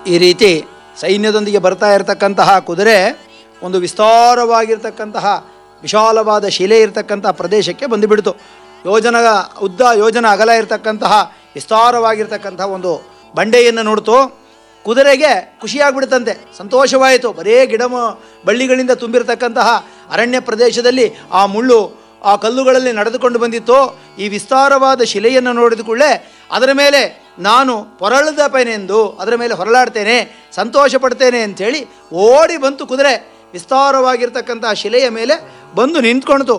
ಈ ರೀತಿ ಸೈನ್ಯದೊಂದಿಗೆ ಬರ್ತಾ ಇರತಕ್ಕಂತಹ ಕುದುರೆ ಒಂದು ವಿಸ್ತಾರವಾಗಿರ್ತಕ್ಕಂತಹ ವಿಶಾಲವಾದ ಶಿಲೆ ಇರತಕ್ಕಂತಹ ಪ್ರದೇಶಕ್ಕೆ ಬಂದುಬಿಡ್ತು ಯೋಜನ ಉದ್ದ ಯೋಜನ ಅಗಲ ಇರತಕ್ಕಂತಹ ವಿಸ್ತಾರವಾಗಿರ್ತಕ್ಕಂತಹ ಒಂದು ಬಂಡೆಯನ್ನು ನೋಡ್ತು ಕುದುರೆಗೆ ಖುಷಿಯಾಗ್ಬಿಡ್ತಂತೆ ಸಂತೋಷವಾಯಿತು ಬರೇ ಗಿಡ ಮ- ಬಳ್ಳಿಗಳಿಂದ ತುಂಬಿರತಕ್ಕಂತಹ ಅರಣ್ಯ ಪ್ರದೇಶದಲ್ಲಿ ಆ ಮುಳ್ಳು ಆ ಕಲ್ಲುಗಳಲ್ಲಿ ನಡೆದುಕೊಂಡು ಬಂದಿತ್ತು ಈ ವಿಸ್ತಾರವಾದ ಶಿಲೆಯನ್ನು ನೋಡಿದ ಕೂಡಲೇ ಅದರ ಮೇಲೆ ನಾನು ಪೊರಳದಪನೆಂದು ಅದರ ಮೇಲೆ ಹೊರಳಾಡ್ತೇನೆ ಸಂತೋಷ ಪಡ್ತೇನೆ ಅಂಥೇಳಿ ಓಡಿ ಬಂತು ಕುದುರೆ ವಿಸ್ತಾರವಾಗಿರ್ತಕ್ಕಂತಹ ಶಿಲೆಯ ಮೇಲೆ ಬಂದು ನಿಂತ್ಕೊಳ್ತು